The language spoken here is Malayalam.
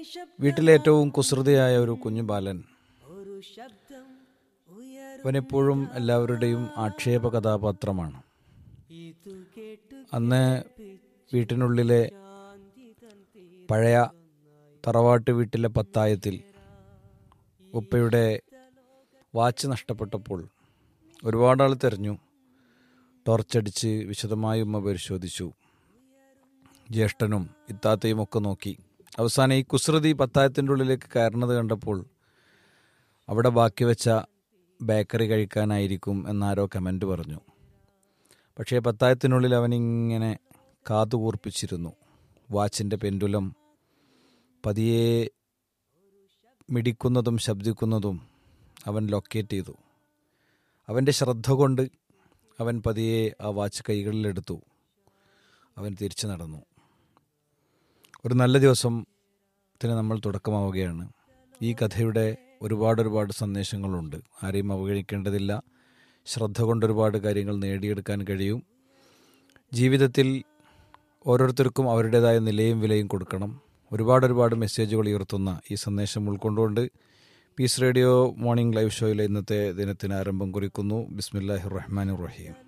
വീട്ടിലെ ഏറ്റവും കുസൃതിയായ ഒരു കുഞ്ഞു ബാലൻ അവനെപ്പോഴും എല്ലാവരുടെയും ആക്ഷേപ കഥാപാത്രമാണ് അന്ന് വീട്ടിനുള്ളിലെ പഴയ തറവാട്ട് വീട്ടിലെ പത്തായത്തിൽ ഉപ്പയുടെ വാച്ച് നഷ്ടപ്പെട്ടപ്പോൾ ഒരുപാട് ആൾ തിരഞ്ഞു ടോർച്ചടിച്ച് വിശദമായി ഉമ്മ പരിശോധിച്ചു ജ്യേഷ്ഠനും ഇത്താത്തയും ഒക്കെ നോക്കി അവസാനം ഈ കുസൃതി പത്തായത്തിൻ്റെ ഉള്ളിലേക്ക് കയറുന്നത് കണ്ടപ്പോൾ അവിടെ ബാക്കി വെച്ച ബേക്കറി കഴിക്കാനായിരിക്കും എന്നാരോ കമൻ്റ് പറഞ്ഞു പക്ഷേ പത്തായത്തിനുള്ളിൽ അവനിങ്ങനെ കാതുകൂർപ്പിച്ചിരുന്നു വാച്ചിൻ്റെ പെൻഡുലം പതിയെ മിടിക്കുന്നതും ശബ്ദിക്കുന്നതും അവൻ ലൊക്കേറ്റ് ചെയ്തു അവൻ്റെ ശ്രദ്ധ കൊണ്ട് അവൻ പതിയെ ആ വാച്ച് കൈകളിലെടുത്തു അവൻ തിരിച്ചു നടന്നു ഒരു നല്ല ദിവസത്തിന് നമ്മൾ തുടക്കമാവുകയാണ് ഈ കഥയുടെ ഒരുപാട് ഒരുപാട് സന്ദേശങ്ങളുണ്ട് ആരെയും അവഗണിക്കേണ്ടതില്ല ശ്രദ്ധ കൊണ്ട് ഒരുപാട് കാര്യങ്ങൾ നേടിയെടുക്കാൻ കഴിയും ജീവിതത്തിൽ ഓരോരുത്തർക്കും അവരുടേതായ നിലയും വിലയും കൊടുക്കണം ഒരുപാട് ഒരുപാട് മെസ്സേജുകൾ ഉയർത്തുന്ന ഈ സന്ദേശം ഉൾക്കൊണ്ടുകൊണ്ട് പീസ് റേഡിയോ മോർണിംഗ് ലൈവ് ഷോയിലെ ഇന്നത്തെ ദിനത്തിന് ആരംഭം കുറിക്കുന്നു ബിസ്മില്ലാഹി റഹ്മാൻ റഹീം